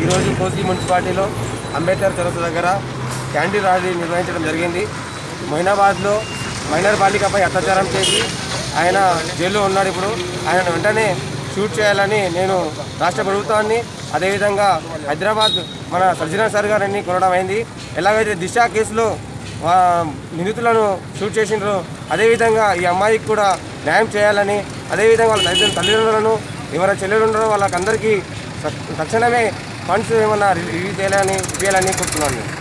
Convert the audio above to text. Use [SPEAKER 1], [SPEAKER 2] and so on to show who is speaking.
[SPEAKER 1] ఈరోజు కోసి మున్సిపాలిటీలో అంబేద్కర్ చౌరస్తా దగ్గర క్యాండిల్ ర్యాలీ నిర్వహించడం జరిగింది మొయినాబాద్లో మైనర్ బాలికపై అత్యాచారం చేసి ఆయన జైల్లో ఉన్నాడు ఇప్పుడు ఆయన వెంటనే షూట్ చేయాలని నేను రాష్ట్ర ప్రభుత్వాన్ని అదేవిధంగా హైదరాబాద్ మన సజ్జనా సార్ గారిని కొనడం అయింది ఎలాగైతే దిశ కేసులో ఆ, నిందితులను షూట్ చేసిండ్రు అదేవిధంగా ఈ అమ్మాయికి కూడా న్యాయం చేయాలని అదేవిధంగా వాళ్ళ తల్లి తల్లిదండ్రులను ఎవరైనా చెల్లెలు ఉన్నారో వాళ్ళకందరికీ తక్షణమే ఫండ్స్ ఏమన్నా రిలీజ్ చేయాలని ఇవ్వాలని కోరుతున్నాను